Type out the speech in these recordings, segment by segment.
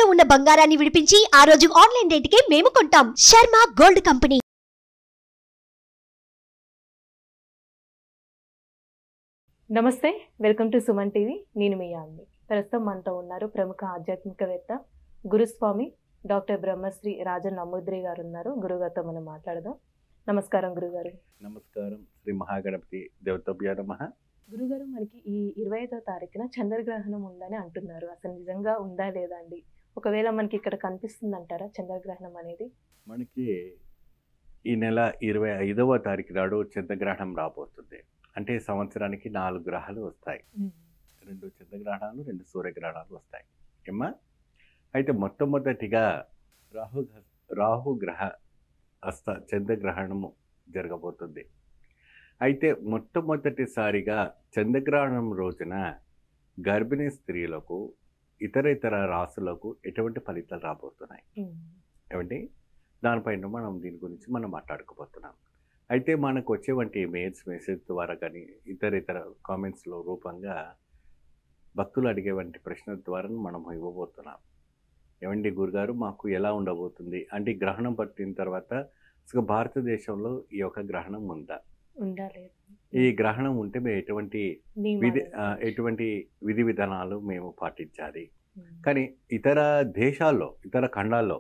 తాకట్టులో ఉన్న బంగారాన్ని విడిపించి ఆ రోజు ఆన్లైన్ రేటుకే మేము కొంటాం శర్మ గోల్డ్ కంపెనీ నమస్తే వెల్కమ్ టు సుమన్ టీవీ నేను మీ యామ్ని ప్రస్తుతం మనతో ఉన్నారు ప్రముఖ ఆధ్యాత్మికవేత్త గురుస్వామి డాక్టర్ బ్రహ్మశ్రీ రాజన్ నమూద్రి గారు ఉన్నారు గురుగారితో మనం మాట్లాడదాం నమస్కారం గురుగారు నమస్కారం శ్రీ మహాగణపతి దేవతభ్య నమ గురుగారు మనకి ఈ ఇరవై ఐదో తారీఖున చంద్రగ్రహణం ఉందని అంటున్నారు అసలు నిజంగా ఉందా లేదా అండి ఒకవేళ మనకి ఇక్కడ కనిపిస్తుంది అంటారా చంద్రగ్రహణం అనేది మనకి ఈ నెల ఇరవై ఐదవ తారీఖు నాడు చంద్రగ్రహణం రాబోతుంది అంటే సంవత్సరానికి నాలుగు గ్రహాలు వస్తాయి రెండు చంద్రగ్రహణాలు రెండు సూర్యగ్రహణాలు వస్తాయి ఏమ్మా అయితే మొట్టమొదటిగా రాహు రాహుగ్రహ అస్త చంద్రగ్రహణము జరగబోతుంది అయితే మొట్టమొదటిసారిగా చంద్రగ్రహణం రోజున గర్భిణీ స్త్రీలకు ఇతర ఇతర రాసులకు ఎటువంటి ఫలితాలు రాబోతున్నాయి ఏమండి దానిపైన మనం దీని గురించి మనం మాట్లాడుకోబోతున్నాం అయితే మనకు వచ్చేవంటి మెయిల్స్ మెసేజ్ ద్వారా కానీ ఇతర ఇతర కామెంట్స్లో రూపంగా భక్తులు అడిగేవంటి ప్రశ్నల ద్వారా మనం ఇవ్వబోతున్నాం ఏమండి గురుగారు మాకు ఎలా ఉండబోతుంది అంటే ఈ గ్రహణం పట్టిన తర్వాత అసలు భారతదేశంలో ఈ యొక్క గ్రహణం ఉందా ఉందా లేదా ఈ గ్రహణం ఉంటే మేము ఎటువంటి నియమాలు. విధి ఆ, ఎటువంటి విధి విధానాలు మేము పాటించాలి ఉమ్. కానీ ఇతర దేశాల్లో ఇతర ఖండాల్లో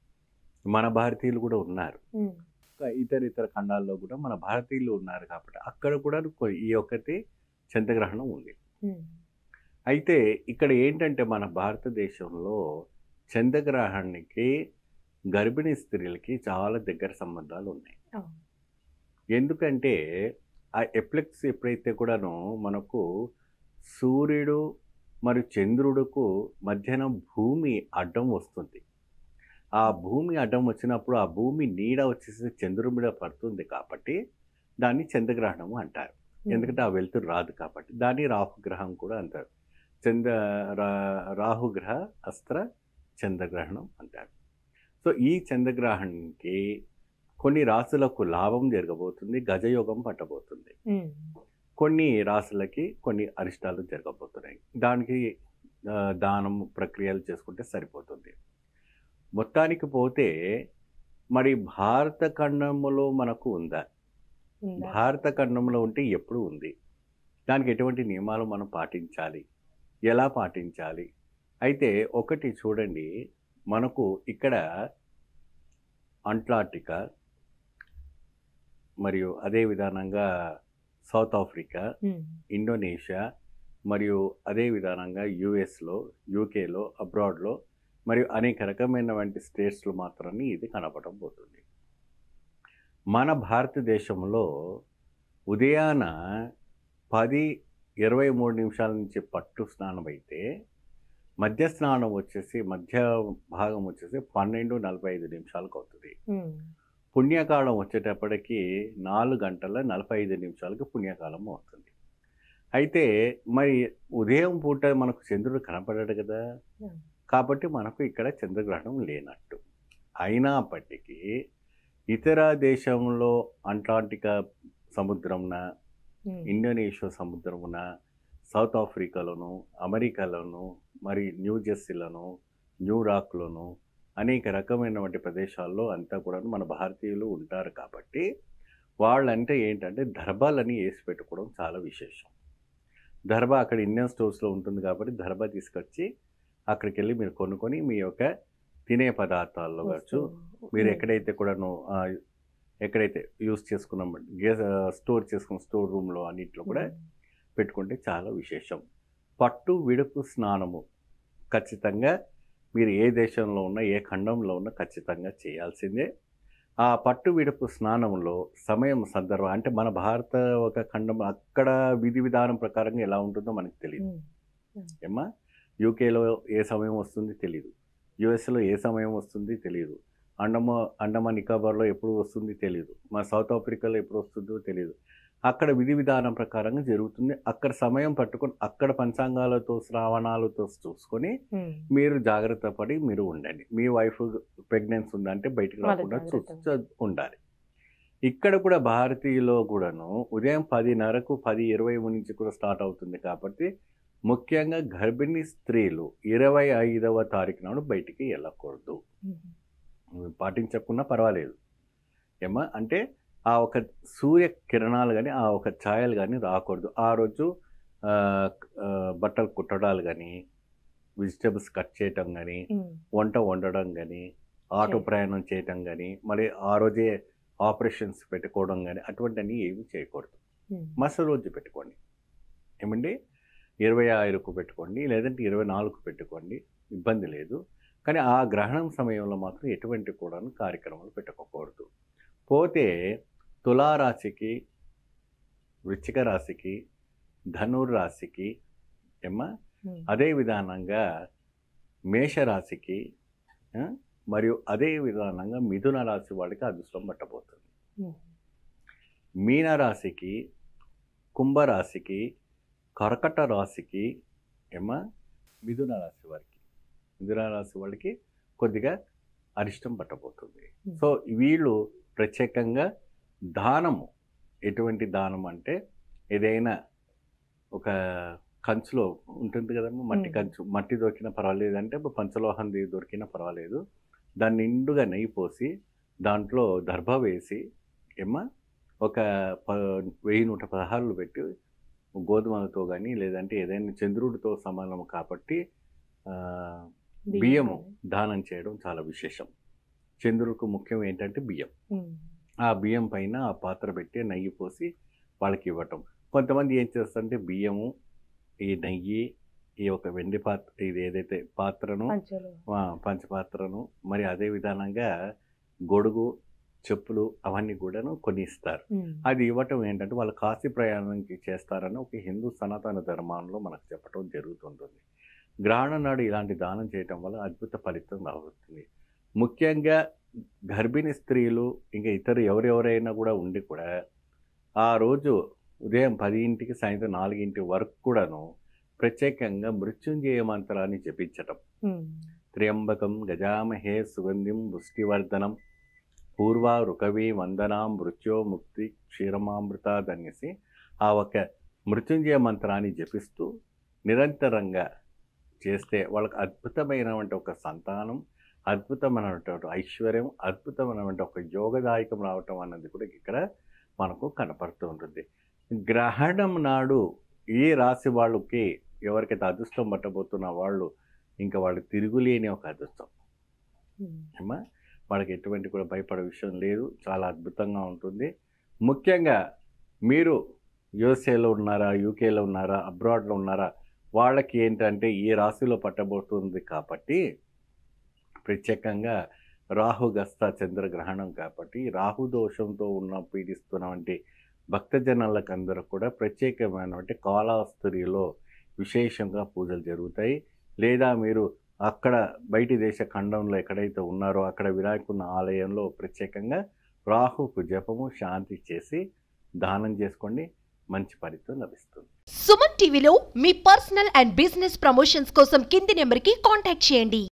మన భారతీయులు కూడా ఉన్నారు ఉమ్. ఇంకా ఇతర ఇతర ఖండాల్లో కూడా మన భారతీయులు ఉన్నారు కాబట్టి అక్కడ కూడా కొ- ఈ ఒక్కటి చంద్రగ్రహణం ఉంది ఉమ్. అయితే ఇక్కడ ఏంటంటే మన భారతదేశంలో చంద్రగ్రహణానికి గర్భిణీ స్త్రీలకి చాలా దగ్గర సంబంధాలు ఉన్నాయి అవును. ఎందుకంటే ఆ ఎప్లెక్స్ ఎప్పుడైతే కూడాను మనకు సూర్యుడు మరియు చంద్రుడుకు మధ్యాహ్న భూమి అడ్డం వస్తుంది ఆ భూమి అడ్డం వచ్చినప్పుడు ఆ భూమి నీడ వచ్చేసి చంద్రుడి మీద పడుతుంది కాబట్టి దాన్ని చంద్రగ్రహణము అంటారు ఎందుకంటే ఆ వెలుతురు రాదు కాబట్టి దాన్ని రాహుగ్రహం కూడా అంటారు చంద్ర రా- రాహుగ్రహ అస్త్ర చంద్రగ్రహణం అంటారు సో ఈ చంద్రగ్రహణానికి కొన్ని రాసులకు లాభం జరగబోతుంది గజయోగం పట్టబోతుంది ఉమ్. కొన్ని రాసులకి కొన్ని అరిష్టాలు జరగబోతున్నాయి దానికి ఆ, దానం ప్రక్రియలు చేసుకుంటే సరిపోతుంది మొత్తానికి పోతే మరి భారత ఖండంలో మనకు ఉందా ఉందా? భారత ఖండంలో ఉంటే ఎప్పుడు ఉంది దానికి ఎటువంటి నియమాలు మనం పాటించాలి ఎలా పాటించాలి అయితే ఒకటి చూడండి మనకు ఇక్కడ అంటార్టికా మరియు అదే విధానంగా సౌత్ ఆఫ్రికా ఉమ్. ఇండోనేషియా మరియు అదే విధానంగా యుఎస్లో యూకేలో అబ్రాడ్లో మరియు అనేక రకమైనటువంటి స్టేట్స్లో మాత్రమే ఇది కనపడబోతుంది మన భారతదేశంలో ఉదయాన పది ఇరవై మూడు నిమిషాల నుంచి పట్టు స్నానం అయితే మధ్య స్నానం వచ్చేసి మధ్య భాగం వచ్చేసి పన్నెండు నలభై ఐదు నిమిషాలకు అవుతుంది ఉమ్. పుణ్యకాలం వచ్చేటప్పటికి నాలుగు గంటల నలభై ఐదు నిమిషాలకు పుణ్యకాలం అవుతుంది అయితే మరి ఉదయం పూట మనకు చంద్రుడు కనపడాడు కదా Hmm. కాబట్టి మనకు ఇక్కడ చంద్రగ్రహణం లేనట్టు అయినప్పటికీ ఇతర దేశంలో అంటార్టికా సముద్రంన ఉమ్. ఇండోనేషియా సముద్రమున సౌత్ ఆఫ్రికాలోను అమెరికాలోను మరి న్యూ జెర్సీలోను న్యూరాక్లోను అనేక రకమైనటువంటి ప్రదేశాల్లో అంతా కూడా మన భారతీయులు ఉంటారు కాబట్టి వాళ్ళంటే ఏంటంటే దర్బాలని వేసి పెట్టుకోవడం చాలా విశేషం దర్బా అక్కడ ఇండియన్ స్టోర్స్లో ఉంటుంది కాబట్టి దర్బా తీసుకొచ్చి అక్కడికి వెళ్ళి మీరు కొనుక్కొని మీ యొక్క తినే పదార్థాల్లో కావచ్చు వస్తువు. మీరు ఉమ్. ఎక్కడైతే కూడాను ఆ, ఎక్కడైతే యూస్ చేసుకున్నాం గేస్ స్టోర్ చేసుకున్న స్టోర్ రూమ్లో అన్నింటిలో కూడా ఉమ్. పెట్టుకుంటే చాలా విశేషం పట్టు విడుపు స్నానము ఖచ్చితంగా మీరు ఏ దేశంలో ఉన్నా ఏ ఖండంలో ఉన్నా ఖచ్చితంగా చేయాల్సిందే ఆ పట్టు విడుపు స్నానంలో సమయం సందర్భం అంటే మన భారత ఒక ఖండం అక్కడ విధి విధానం ప్రకారంగా ఎలా ఉంటుందో మనకు తెలియదు ఉమ్. ఏమ్మా యూకేలో ఏ సమయం వస్తుంది తెలియదు యుఎస్లో ఏ సమయం వస్తుంది తెలియదు అండమా అండమాన్ నికోబార్లో ఎప్పుడు వస్తుంది తెలియదు మా సౌత్ ఆఫ్రికాలో ఎప్పుడు వస్తుందో తెలియదు అక్కడ విధి విధానం ప్రకారంగా జరుగుతుంది అక్కడ సమయం పట్టుకొని అక్కడ పంచాంగాలతో శ్రావణాలతో చూసుకొని ఉమ్. మీరు జాగ్రత్త పడి మీరు ఉండండి మీ వైఫ్ ప్రెగ్నెన్సీ ఉందంటే బయటికి వాళ్ళ రాకుండా చూ జాగ్రత్త. చూ- ఉండాలి ఇక్కడ కూడా భారతీయులో కూడాను ఉదయం పదిన్నరకు పది ఇరవై నుంచి కూడా స్టార్ట్ అవుతుంది కాబట్టి ముఖ్యంగా గర్భిణీ స్త్రీలు ఇరవై ఐదవ తారీఖు నాడు బయటికి వెళ్ళకూడదు నువ్వు పాటించకున్నా పర్వాలేదు ఏమా అంటే ఆ ఒక సూర్య కిరణాలు కానీ ఆ ఒక ఛాయలు కానీ రాకూడదు ఆ రోజు ఆ, ఆ, బట్టలు కుట్టడాలు కానీ వెజిటబుల్స్ కట్ చేయటం కానీ వంట వండడం కానీ ఆటో చేయడం. ప్రయాణం చేయటం కానీ మళ్ళీ ఆ రోజే ఆపరేషన్స్ పెట్టుకోవడం కానీ అటువంటివన్నీ ఏమీ చేయకూడదు మరుసటి రోజు పెట్టుకోండి ఏమండి ఇరవై ఆరుకు పెట్టుకోండి లేదంటే ఇరవై నాలుగు పెట్టుకోండి ఇబ్బంది లేదు కానీ ఆ గ్రహణం సమయంలో మాత్రం ఎటువంటి కూడా కార్యక్రమాలు పెట్టుకోకూడదు పోతే తులారాశికి వృచ్చిక రాశికి ధనుర్ రాశికి ఏమ్మా అదే విధానంగా మేషరాశికి ఆ, మరియు అదే విధానంగా మిథున రాశి వాళ్ళకి అదృష్టం పట్టబోతుంది మీనరాశికి కుంభరాశికి కర్కట రాశికి ఏమా మిథున రాశి వారికి మిథున రాశి వాళ్ళకి కొద్దిగా అరిష్టం పట్టబోతుంది Hmm. సో వీళ్ళు ప్రత్యేకంగా దానము ఎటువంటి దానం అంటే ఏదైనా ఒక కంచులో ఉంటుంది కదమ్మా మట్టి Hmm. కంచు మట్టి దొరికినా పర్వాలేదు అంటే పంచలోహంది దొరికినా పర్వాలేదు దాన్ని నిండుగా నెయ్యి పోసి దాంట్లో దర్భ వేసి ఏమ్మా ఒక ప వెయ్యి నూట పదహారులు పెట్టి గోధుమలతో కానీ లేదంటే ఏదైనా చంద్రుడితో సమానం కాబట్టి ఆ, బియ్యము దానం చేయడం చాలా విశేషం చంద్రుడికి ముఖ్యం ఏంటంటే బియ్యం ఆ బియ్యం పైన ఆ పాత్ర పెట్టి నెయ్యి పోసి వాళ్ళకి ఇవ్వటం కొంతమంది ఏం చేస్తారంటే బియ్యము ఈ నెయ్యి ఈ ఒక వెండి పాత్ర ఇది ఏదైతే పాత్రను పంచలు ఆ, పంచపాత్రను మరి అదే విధానంగా గొడుగు చెప్పులు అవన్నీ కూడాను కొన్ని ఇస్తారు అది ఇవ్వటం ఏంటంటే వాళ్ళు కాశీ ప్రయాణానికి చేస్తారని ఒక హిందూ సనాతన ధర్మంలో మనకు చెప్పడం జరుగుతుంటుంది గ్రహణం నాడు ఇలాంటి దానం చేయటం వల్ల అద్భుత ఫలితం రాబోతుంది ముఖ్యంగా గర్భిణీ స్త్రీలు ఇంకా ఇతర ఎవరెవరైనా కూడా ఉండి కూడా ఆ రోజు ఉదయం పదింటికి సాయంత్రం నాలుగింటి వరకు కూడాను ప్రత్యేకంగా మృత్యుంజయ మంత్రాన్ని జపించటం త్ర్యంబకం గజామహే సుగంధిం పుష్టివర్ధనం పూర్వ రుకవి వందనాం మృత్యో ముక్తి క్షీరమామృతాదనేసి ఆ ఒక మృత్యుంజయ మంత్రాన్ని జపిస్తూ నిరంతరంగా చేస్తే వాళ్ళకి అద్భుతమైనటువంటి ఒక సంతానం అద్భుతమైనటువంటి ఐశ్వర్యం అద్భుతమైనటువంటి ఒక యోగదాయకం రావటం అన్నది కూడా ఇక్కడ మనకు కనపడుతూ ఉంటుంది గ్రహణం నాడు ఈ రాశి వాళ్ళకి ఎవరికైతే అదృష్టం పట్టబోతున్న వాళ్ళు ఇంకా వాళ్ళు తిరుగులేని ఒక అదృష్టం ఏమా వాళ్ళకి ఎటువంటి కూడా భయపడే విషయం లేదు చాలా అద్భుతంగా ఉంటుంది ముఖ్యంగా మీరు యుఎస్ఏలో ఉన్నారా యూకేలో ఉన్నారా అబ్రాడ్లో ఉన్నారా వాళ్ళకి ఏంటంటే ఈ రాశిలో పట్టబోతుంది కాబట్టి ప్రత్యేకంగా రాహు గస్త చంద్రగ్రహణం కాబట్టి రాహు దోషంతో ఉన్న పీడిస్తున్నటువంటి భక్తజనాలకు అందరూ కూడా ప్రత్యేకమైనటువంటి కాళహస్తిలో విశేషంగా పూజలు జరుగుతాయి లేదా మీరు అక్కడ బయటి దేశ ఖండంలో ఎక్కడైతే ఉన్నారో అక్కడ వినాయకున్న ఆలయంలో ప్రత్యేకంగా రాహుకు జపము శాంతి చేసి దానం చేసుకోండి మంచి ఫలితం లభిస్తుంది సుమన్ టీవీలో మీ పర్సనల్ అండ్ బిజినెస్ ప్రమోషన్స్ కోసం కింది నెంబర్కి కాంటాక్ట్ చేయండి